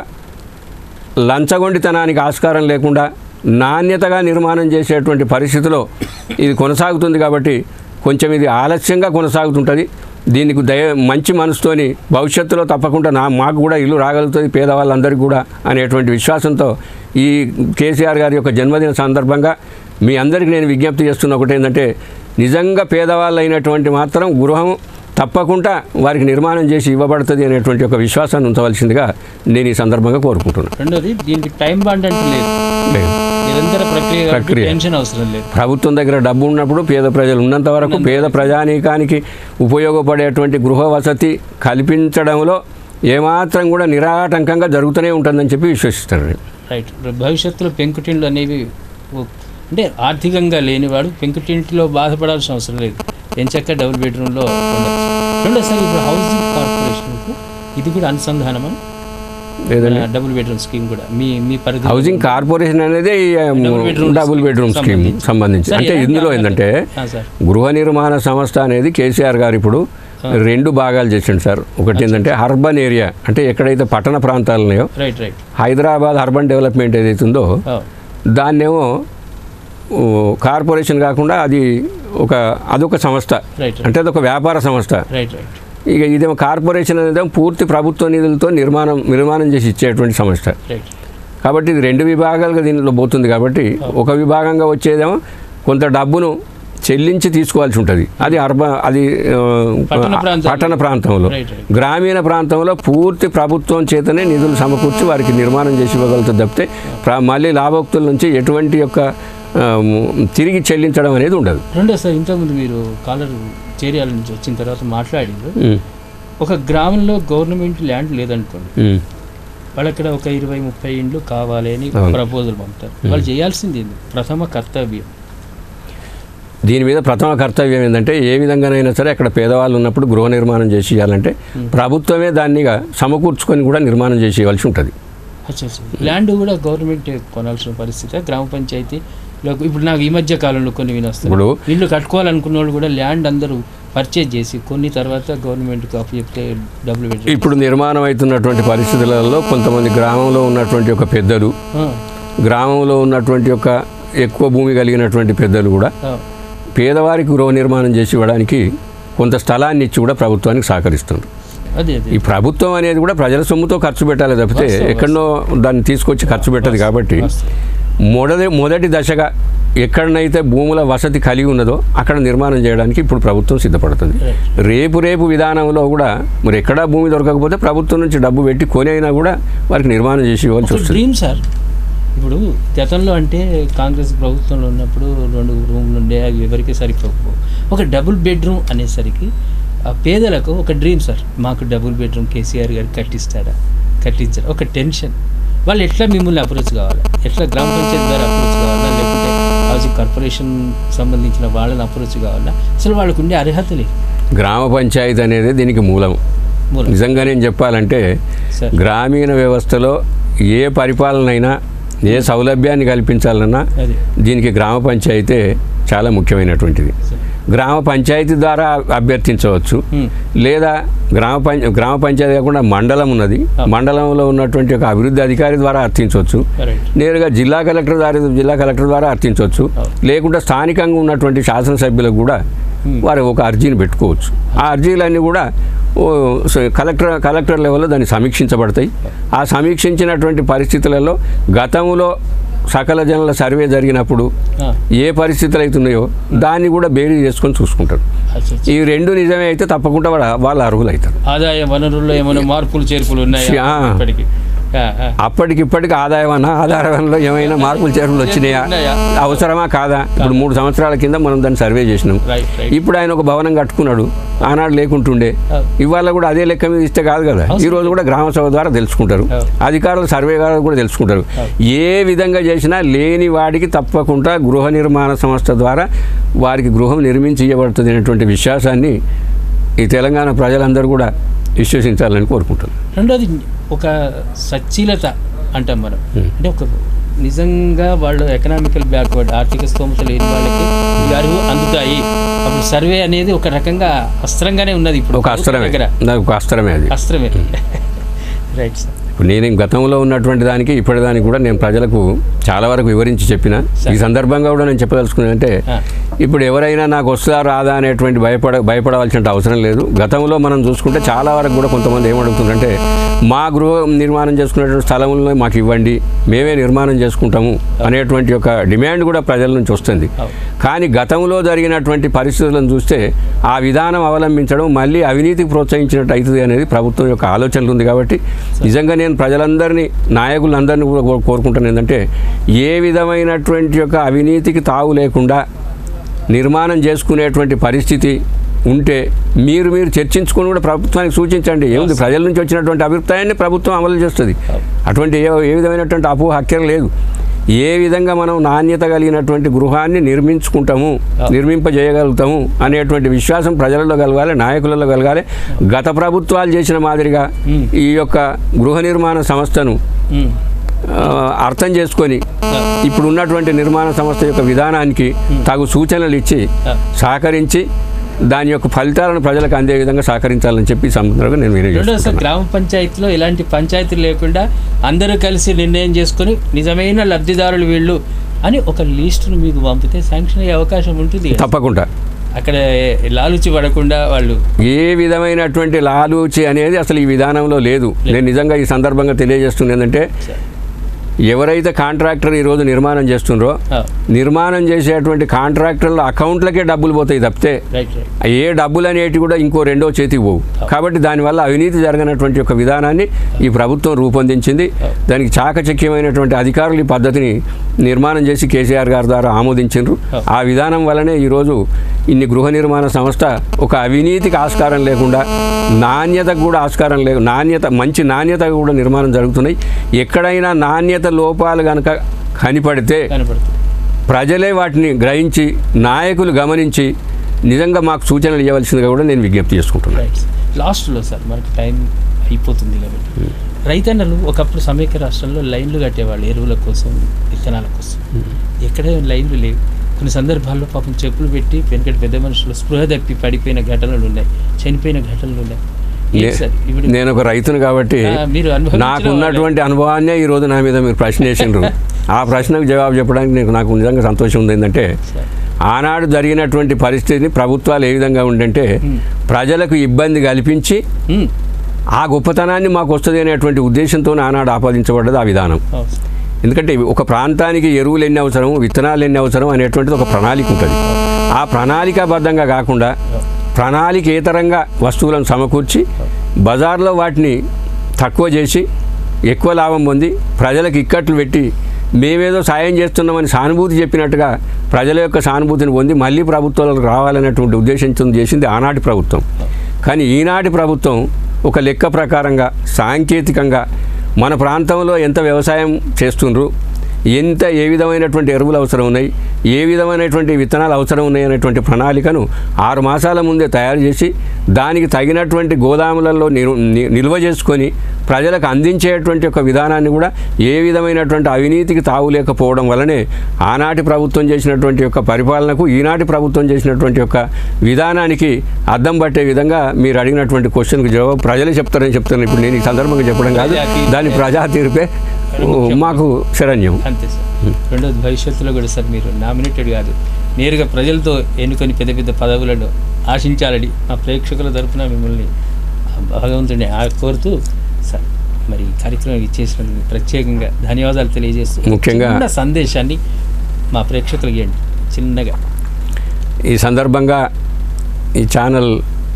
లంచగొండితనానికి ఆస్కారం లేకుండా నాణ్యతగా నిర్మాణం చేసేటువంటి పరిస్థితిలో ఇది కొనసాగుతుంది కాబట్టి కొంచెం ఇది ఆలస్యంగా కొనసాగుతుంటుంది దీనికి దయ మంచి మనసుతోని భవిష్యత్తులో తప్పకుండా నా మాకు కూడా ఇల్లు రాగలుగుతుంది పేదవాళ్ళందరికీ కూడా అనేటువంటి విశ్వాసంతో ఈ కేసీఆర్ గారి యొక్క జన్మదిన సందర్భంగా మీ అందరికీ నేను విజ్ఞప్తి చేస్తున్న ఒకటి ఏంటంటే నిజంగా పేదవాళ్ళు అయినటువంటి మాత్రం గృహం తప్పకుండా వారికి నిర్మాణం చేసి ఇవ్వబడుతుంది అనేటువంటి ఒక విశ్వాసాన్ని ఉంచవలసిందిగా నేను ఈ సందర్భంగా కోరుకుంటున్నాను రెండోది దీనికి టైం బాండ్ అంటూ లేదు లేదు. నిరంతర ప్రక్రియ కాబట్టి ప్రక్రియ. టెన్షన్ అవసరం లేదు ప్రభుత్వం దగ్గర డబ్బు ఉన్నప్పుడు పేద ప్రజలు ఉన్నంత వరకు పేద ప్రజానీకానికి ఉపయోగపడేటువంటి గృహ వసతి కల్పించడంలో ఏమాత్రం కూడా నిరాటంకంగా జరుగుతూనే ఉంటుందని చెప్పి విశ్వసిస్తాను నేను. రైట్ భవిష్యత్తులో పెంకుటిండ్లు అనేవి ఓ- అంటే ఆర్థికంగా లేనివాడు పెంకుటింటిలో బాధపడాల్సిన అవసరం లేదు ఎంచక్క డబుల్ బెడ్రూమ్లో ఉండొచ్చు రెండోసారి ఇప్పుడు హౌసింగ్ కార్పొరేషన్కు ఇది కూడా అనుసంధానమా లేదండి డబుల్ బెడ్రూమ్ స్కీమ్ కూడా మీ మీ పరిధి హౌసింగ్ కార్పొరేషన్ అనేది ఈ, double bedroom double bedroom scheme సంబంధించి. సంబంధించి సార్, అంటే ఎలాంటి ఇందులో అవగాహన? ఏంటంటే ఆ, సార్ గృహ నిర్మాణ సంస్థ అనేది కేసీఆర్ గారు ఇప్పుడు రెండు భాగాలు చేసిండు సార్ ఒకటి ఏంటంటే అర్బన్ ఏరియా అంటే ఎక్కడైతే పట్టణ ప్రాంతాలు ఉన్నాయో right right Hyderabad urban development ఏదైతే ఉందో ఓ, దాన్నేమో ఓ, కార్పొరేషన్ కాకుండా అది ఒక అదొక సంస్థ రైట్ అంటే అదొక వ్యాపార సంస్థ రైట్ రైట్ ఇక ఇదేమో కార్పొరేషన్ అనేది పూర్తి ప్రభుత్వ నిధులతో నిర్మాణం నిర్మాణం చేసి ఇచ్చేటువంటి సంస్థ రైట్ కాబట్టి ఇది రెండు విభాగాలుగా దీనిలో పోతుంది కాబట్టి ఒక విభాగంగా వచ్చేదేమో కొంత డబ్బును చెల్లించి తీసుకోవాల్సి ఉంటుంది అది అర్బ అది ఆ, పట్టణ ప్రాంతాల్లో. పట్టణ ప్రాంతంలో రైట్ రైట్ గ్రామీణ ప్రాంతంలో పూర్తి ప్రభుత్వం చేతనే నిధులు సమకూర్చి వారికి నిర్మాణం చేసి ఇవ్వగలుగుతుంది తప్పితే ప్ర- మళ్ళీ లాభోక్తుల నుంచి ఎటువంటి యొక్క ఆ, తిరిగి చెల్లించడం అనేది ఉండదు రెండోసారి ఇంతకుముందు మీరు కాలర్ చేరియాల నుంచి వచ్చిన తర్వాత మాట్లాడిండ్రు ఉమ్, ఒక గ్రామంలో గవర్నమెంట్ ల్యాండ్ లేదనుకోండి ఉమ్. వాళ్ళు అక్కడ ఒక ఇరవై ముప్పై ఇండ్లు కావాలి అని అవును. ప్రపోజల్ పంపుతారు వాళ్ళు చేయాల్సింది ఏంది ప్రథమ కర్తవ్యం దీని మీద ప్రథమ కర్తవ్యం ఏంటంటే ఏ విధంగానైనా సరే అక్కడ పేదవాళ్ళు ఉన్నప్పుడు గృహ నిర్మాణం చేసి ఇవ్వాలంటే ప్రభుత్వమే దాన్నిగా సమకూర్చుకొని కూడా నిర్మాణం చేసి ఇవ్వాల్సి ఉంటుంది అచ్చా అచ్చా ల్యాండ్ కూడా గవర్నమెంట్ కొనాల్సిన పరిస్థితి గ్రామ పంచాయతీ లేక- ఇప్పుడు నాకు ఈ మధ్య కాలంలో కొన్ని వినొస్తాయి ఇప్పుడు ఇల్లు కట్టుకోవాలనుకున్న వాళ్ళు కూడా ల్యాండ్ అందరూ పర్చేజ్ చేసి కొన్ని తర్వాత గవర్నమెంట్కి అప్పు చెప్తే డబ్బులు పెట్టి ఇప్పుడు నిర్మాణం అవుతున్నటువంటి పరిస్థితులలో కొంతమంది గ్రామంలో ఉన్నటువంటి ఒక పెద్దలు ఆ, గ్రామంలో ఉన్నటువంటి ఒక ఎక్కువ భూమి కలిగినటువంటి పెద్దలు కూడా ఆ, పేదవారికి గృహ నిర్మాణం చేసి ఇవ్వడానికి కొంత స్థలాన్ని ఇచ్చి కూడా ప్రభుత్వానికి సహకరిస్తుంది అదే అదే ఈ ప్రభుత్వం అనేది కూడా ప్రజల సొమ్ముతో ఖర్చు పెట్టాలి తప్పితే వాస్తవం, ఎక్కడనో దాన్ని తీసుకొచ్చి ఖర్చు పెట్టదు కాబట్టి వాస్తవం. మొదటి మొదటి దశగా ఎక్కడనైతే భూముల వసతి కలిగి ఉన్నదో అక్కడ నిర్మాణం చేయడానికి ఇప్పుడు ప్రభుత్వం సిద్ధపడుతుంది Right. రేపు రేపు విధానంలో కూడా మరి ఎక్కడా భూమి దొరకకపోతే ప్రభుత్వం నుంచి డబ్బు పెట్టి కొని అయినా కూడా వారికి నిర్మాణం చేసి ఇవ్వాల్సి ఒక వస్తుంది డ్రీమ్ సార్ ఇప్పుడు గతంలో అంటే కాంగ్రెస్ ప్రభుత్వంలో ఉన్నప్పుడు రెండు రూమ్లు ఉండే అవి ఎవరికి సరిపోకపో ఒక డబుల్ బెడ్రూమ్ అనేసరికి ఆ పేదలకు ఒక డ్రీమ్ సార్ మాకు డబుల్ బెడ్రూమ్ కేసీఆర్ గారు కట్టిస్తాడా కట్టించాడు ఒక టెన్షన్ వాళ్ళు ఎట్లా మిమ్మల్ని అప్రోచ్ కావాలి ఎట్లా గ్రామ పంచాయతీ ద్వారా అప్రోచ్ కావాలా లేకుంటే హౌసింగ్ కార్పొరేషన్ సంబంధించిన వాళ్ళని అప్రోచ్ కావాలా అసలు వాళ్ళకు ఉండే అర్హత లేదు గ్రామ పంచాయతీ అనేది దీనికి మూలం మూలం. నిజంగా నేను చెప్పాలంటే సార్ గ్రామీణ వ్యవస్థలో ఏ పరిపాలన అయినా ఏ సౌలభ్యాన్ని కల్పించాలన్నా అది దీనికి గ్రామ పంచాయతీ చాలా ముఖ్యమైనటువంటిది సార్ గ్రామ పంచాయతీ ద్వారా అభ్యర్థించవచ్చు Hmm. లేదా గ్రామ పంచ గ్రామ పంచాయతీ కాకుండా మండలం ఉన్నది Ah. మండలంలో ఉన్నటువంటి ఒక అభివృద్ధి అధికారి ద్వారా అర్థించవచ్చు రైట్ నేరుగా జిల్లా కలెక్టర్ ద్వారా జిల్లా కలెక్టర్ ద్వారా అర్థించవచ్చు Ah. లేకుంటే స్థానికంగా ఉన్నటువంటి శాసనసభ్యులకు కూడా Hmm. వారు ఒక అర్జీని పెట్టుకోవచ్చు ఆ అర్జీలన్నీ కూడా ఓ, సో కలెక్టర్ కలెక్టర్ లెవెల్లో దాన్ని సమీక్షించబడతాయి ఆ సమీక్షించినటువంటి పరిస్థితులలో గతంలో సకల జనుల సర్వే జరిగినప్పుడు ఆ, ఏ పరిస్థితులు అవుతున్నాయో దాన్ని కూడా బేరీ చేసుకొని చూసుకుంటారు అచ్చా, అచ్చా. ఈ రెండు నిజమే అయితే తప్పకుండా వాళ్ళ వాళ్ళు అర్హులు అవుతారు ఆదాయ వనరుల్లో ఏమైనా మార్పులు చేర్పులు ఉన్నాయా ఆ. ఇప్పటికి ఆ, ఆ. అప్పటికిప్పటికి ఆదాయం అన్న ఆధారంలో ఏమైనా మార్పులు చేర్పులు వచ్చినాయా ఉన్నాయా? అవసరమా కాదా ఇప్పుడు మూడు సంవత్సరాల కింద మనం దాన్ని సర్వే చేసినాం రైట్ రైట్ ఇప్పుడు ఆయన ఒక భవనం కట్టుకున్నాడు ఆనాడు లేకుంటుండే ఆ. ఇవాళ కూడా అదే లెక్క మీద ఇస్తే కాదు కదా అవసరం ఈ రోజు కూడా గ్రామ సభ ద్వారా తెలుసుకుంటారు ఆ. అధికారులు సర్వే ద్వారా కూడా తెలుసుకుంటారు ఆ. ఏ విధంగా చేసినా లేని వాడికి తప్పకుండా గృహ నిర్మాణ సంస్థ ద్వారా వారికి గృహం నిర్మించి ఇవ్వబడుతుంది అనేటువంటి విశ్వాసాన్ని ఈ తెలంగాణ ప్రజలందరూ కూడా విశ్వసించాలని కోరుకుంటున్నాను రెండోది ఒక సచ్చీలత అంటాం మనం అంటే ఒక నిజంగా వాళ్ళు ఎకనామికల్ బ్యాక్వర్డ్ ఆర్థిక స్తోమత లేని వాళ్ళకి ఈ అరువు అందుతాయి అప్పుడు సర్వే అనేది ఒక రకంగా అస్త్రంగానే ఉన్నది ఇప్పుడు ఒక అస్త్రమే దగ్గర నాకు ఒక అస్త్రమే అది అస్త్రమే రైట్ సార్ ఇప్పుడు నేను గతంలో ఉన్నటువంటి దానికి ఇప్పటిదానికి కూడా నేను ప్రజలకు చాలా వరకు వివరించి చెప్పిన ఈ సందర్భంగా కూడా నేను చెప్పదలుచుకున్నాను అంటే ఆ. ఇప్పుడు ఎవరైనా నాకు వస్తుందా రాదా అనేటువంటి భయపడ భయపడవలసిన అవసరం లేదు గతంలో మనం చూసుకుంటే చాలా వరకు కూడా కొంతమంది ఏమడుగుతుందంటే మా గృహ నిర్మాణం చేసుకునేటువంటి స్థలంలో మాకు ఇవ్వండి మేమే నిర్మాణం చేసుకుంటాము అనేటువంటి ఒక డిమాండ్ కూడా ప్రజల నుంచి వస్తుంది అవును. కానీ గతంలో జరిగినటువంటి పరిస్థితులను చూస్తే ఆ విధానం అవలంబించడం మళ్ళీ అవినీతికి ప్రోత్సహించినట్టు అవుతుంది అనేది ప్రభుత్వం యొక్క ఆలోచనలు ఉంది కాబట్టి నిజంగా నేను ప్రజలందరినీ నాయకులందరినీ కూడా కో- కోరుకుంటాను ఏంటంటే ఏ విధమైనటువంటి యొక్క అవినీతికి తావు లేకుండా నిర్మాణం చేసుకునేటువంటి పరిస్థితి ఉంటే మీరు మీరు చర్చించుకొని కూడా ప్రభుత్వానికి సూచించండి ఏముంది ప్రజల నుంచి వచ్చినటువంటి అభిప్రాయాన్ని ప్రభుత్వం అమలు చేస్తుంది అటువంటి ఏ ఏ విధమైనటువంటి అపోహ హక్యం లేదు ఏ విధంగా మనం నాణ్యత కలిగినటువంటి గృహాన్ని నిర్మించుకుంటాము నిర్మింపజేయగలుగుతాము అనేటువంటి విశ్వాసం ప్రజలలో కలగాలి నాయకులలో కలగాలి గత ప్రభుత్వాలు చేసిన మాదిరిగా మ్మ్. ఈ యొక్క గృహ నిర్మాణ సంస్థను ఉమ్. ఆ, అర్థం చేసుకొని ఇప్పుడు ఉన్నటువంటి నిర్మాణ సంస్థ యొక్క విధానానికి తగు సూచనలు ఇచ్చి ఆ. సహకరించి దాని యొక్క ఫలితాలను ప్రజలకు అందే విధంగా సహకరించాలని చెప్పి ఈ సందర్భంగా నేను రెండో సార్ వినియోగిస్తున్నాను గ్రామ పంచాయతీలో ఎలాంటి పంచాయతీలు లేకుండా అందరూ కలిసి నిర్ణయం చేసుకొని నిజమైన లబ్ధిదారులు వీళ్ళు అని ఒక లిస్టును మీకు పంపితే శాంక్షన్ అయ్యే అవకాశం ఉంటుంది కదా. తప్పకుండా అక్కడ లాలుచి పడకుండా వాళ్ళు ఏ విధమైనటువంటి లాలూచి అనేది అసలు ఈ విధానంలో లేదు నేను నిజంగా ఈ సందర్భంగా తెలియజేస్తుంది ఏంటంటే ఎవరైతే కాంట్రాక్టర్ ఈరోజు నిర్మాణం చేస్తుండ్రో ఆ, నిర్మాణం చేసేటువంటి కాంట్రాక్టర్ల అకౌంట్లకే డబ్బులు పోతాయి తప్పితే రైట్ రైట్ ఏ డబ్బులు అనేవి కూడా ఇంకో రెండో చేతికి పోవు కాబట్టి దానివల్ల అవినీతి జరగనటువంటి ఒక విధానాన్ని ఈ ప్రభుత్వం రూపొందించింది దానికి చాకచక్యమైనటువంటి అధికారులు ఈ పద్ధతిని నిర్మాణం చేసి కేసీఆర్ గారి ద్వారా ఆమోదించారు ఆ విధానం వల్లనే ఈరోజు ఇన్ని గృహ నిర్మాణ సంస్థ ఒక అవినీతికి ఆస్కారం లేకుండా నాణ్యతకు కూడా ఆస్కారం లేదు నాణ్యత మంచి నాణ్యత కూడా నిర్మాణం జరుగుతున్నాయి ఎక్కడైనా నాణ్యత లోపాలు కనుక కనిపడితే కనపడుతుంది ప్రజలే వాటిని గ్రహించి నాయకులు గమనించి నిజంగా మాకు సూచనలు ఇవ్వవలసిందిగా కూడా నేను విజ్ఞప్తి చేసుకుంటున్నాను రైట్ లాస్ట్లో సార్ మనకి టైం అయిపోతుంది కాబట్టి రైతన్నలు ఒకప్పుడు సమైక్య రాష్ట్రంలో లైన్లు కట్టేవాళ్ళు ఎరువుల కోసం విత్తనాల కోసం ఎక్కడ లైన్లు లేవు కొన్ని సందర్భాల్లో పాపం చెప్పులు పెట్టి వెనకటి పెద్ద మనుషులు స్పృహ తప్పి పడిపోయిన ఘటనలు ఉన్నాయి చనిపోయిన ఘటనలు ఉన్నాయి ఏంటి నే- సార్ ఇప్పుడు నేను ఒక రైతును కాబట్టి ఆ, మీరు అనుభవించిన నాకు ఉన్నటువంటి అనుభవాన్నే ఈ రోజు నా మీద మీరు ప్రశ్న వేసిండ్రు ఆ ప్రశ్నకు జవాబు చెప్పడానికి నీకు నాకు నిజంగా సంతోషం ఉంది ఏంటంటే సార్, ఆనాడు జరిగినటువంటి పరిస్థితిని ప్రభుత్వాలు ఏ విధంగా ఉండంటే మ్. ప్రజలకు ఇబ్బంది కల్పించి ఉమ్, ఆ గొప్పతనాన్ని మాకు వస్తుంది అనేటువంటి ఉద్దేశంతో ఆనాడు ఆపాదించబడ్డది ఆ విధానం అవును సార్. ఎందుకంటే ఒక ప్రాంతానికి ఎరువులు ఎన్ని అవసరం విత్తనాలు ఎన్ని అవసరం అనేటువంటిది ఒక ప్రణాళిక ఉంటుంది ఆ ప్రణాళికాబద్ధంగా కాకుండా ప్రణాళికేతరంగా వస్తువులను సమకూర్చి బజార్లో వాటిని తక్కువ చేసి ఎక్కువ లాభం పొంది ప్రజలకు ఇక్కట్లు పెట్టి మేమేదో సాయం చేస్తున్నామని సానుభూతి చెప్పినట్టుగా ప్రజల యొక్క సానుభూతిని పొంది మళ్ళీ ప్రభుత్వాలకు రావాలనేటువంటి ఉద్దేశంతో చేసింది ఆనాటి ప్రభుత్వం కానీ ఈనాటి ప్రభుత్వం ఒక లెక్క ప్రకారంగా సాంకేతికంగా మన ప్రాంతంలో ఎంత వ్యవసాయం చేస్తుండ్రు ఎంత ఏ విధమైనటువంటి ఎరువులు అవసరం ఉన్నాయి ఏ విధమైనటువంటి విత్తనాలు అవసరం ఉన్నాయి అనేటువంటి ప్రణాళికను ఆరు మాసాల ముందే తయారు చేసి దానికి తగినటువంటి గోదాములలో నిలు- ని- నిల్వ చేసుకొని ప్రజలకు అందించేటువంటి ఒక విధానాన్ని కూడా ఏ విధమైనటువంటి అవినీతికి తావు లేకపోవడం వల్లనే ఆనాటి ప్రభుత్వం చేసినటువంటి యొక్క పరిపాలనకు ఈనాటి ప్రభుత్వం చేసినటువంటి యొక్క విధానానికి అద్దం పట్టే విధంగా మీరు అడిగినటువంటి క్వశ్చన్కి జవాబు ప్రజలే చెప్తారని చెప్తాను ఇప్పుడు నేను ఈ సందర్భంగా చెప్పడం కాదు ప్రజా తీర్పే. దాని ప్రజా తీర్పే మాకు శరణ్యం అంతే సార్ రెండోది భవిష్యత్తులో కూడా సార్ మీరు నామినేటెడ్ కాదు నేరుగా ప్రజలతో ఎన్నుకొని పెద్ద పెద్ద పదవులను ఆశించాలని మా ప్రేక్షకుల తరపున మిమ్మల్ని భగవంతుడిని ఆ కోరుతూ సార్ మరి ఈ కార్యక్రమం ఇచ్చేసినందుకు ప్రత్యేకంగా ధన్యవాదాలు తెలియజేస్తూ ముఖ్యంగా- చిన్న సందేశాన్ని మా ప్రేక్షకులకు ఇవ్వండి చిన్నగా ఈ సందర్భంగా ఈ ఛానల్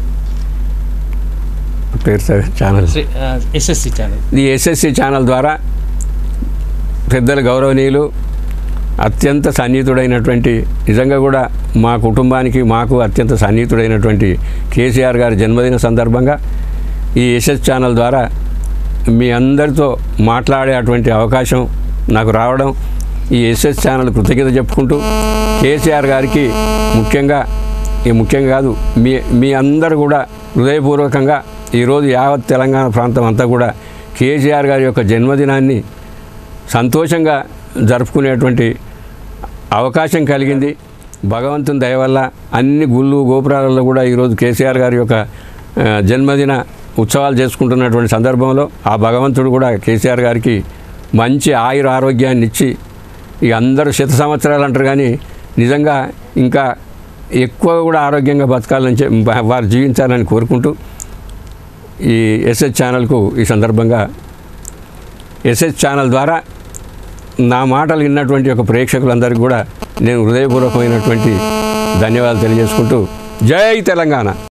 పేరు sir channel Shri SSC channel ఈ ఎస్ఎస్సి ఛానల్ ద్వారా పెద్దల గౌరవనీయులు అత్యంత సన్నిహితుడైనటువంటి నిజంగా కూడా మా కుటుంబానికి మాకు అత్యంత సన్నిహితుడైనటువంటి కేసీఆర్ గారి జన్మదిన సందర్భంగా ఈ ఎస్ఎస్ ఛానల్ ద్వారా మీ అందరితో మాట్లాడే అటువంటి అవకాశం నాకు రావడం ఈ ఎస్ఎస్ ఛానల్ కృతజ్ఞత చెప్పుకుంటూ కేసీఆర్ గారికి ముఖ్యంగా ఈ ముఖ్యంగా కాదు మీ మీ అందరూ కూడా హృదయపూర్వకంగా ఈరోజు యావత్ తెలంగాణ ప్రాంతం అంతా కూడా కేసీఆర్ గారి యొక్క జన్మదినాన్ని సంతోషంగా జరుపుకునేటువంటి అవకాశం కలిగింది భగవంతుని దయ వల్ల అన్ని గుళ్ళు గోపురాలలో కూడా ఈరోజు కేసీఆర్ గారి యొక్క ఆ, జన్మదిన ఉత్సవాలు చేసుకుంటున్నటువంటి సందర్భంలో ఆ భగవంతుడు కూడా కేసీఆర్ గారికి మంచి ఆయుర ఆరోగ్యాన్ని ఇచ్చి ఇక అందరూ శత సంవత్సరాలు అంటారు కానీ నిజంగా ఇంకా ఎక్కువ కూడా ఆరోగ్యంగా బతకాలని చె- వారు జీవించాలని కోరుకుంటూ ఈ ఎస్ఎస్ ఛానల్కు ఈ సందర్భంగా ఎస్ఎస్ ఛానల్ ద్వారా నా మాటలు విన్నటువంటి ఒక ప్రేక్షకులందరికీ కూడా నేను హృదయపూర్వకమైనటువంటి ధన్యవాదాలు తెలియజేసుకుంటూ జై తెలంగాణ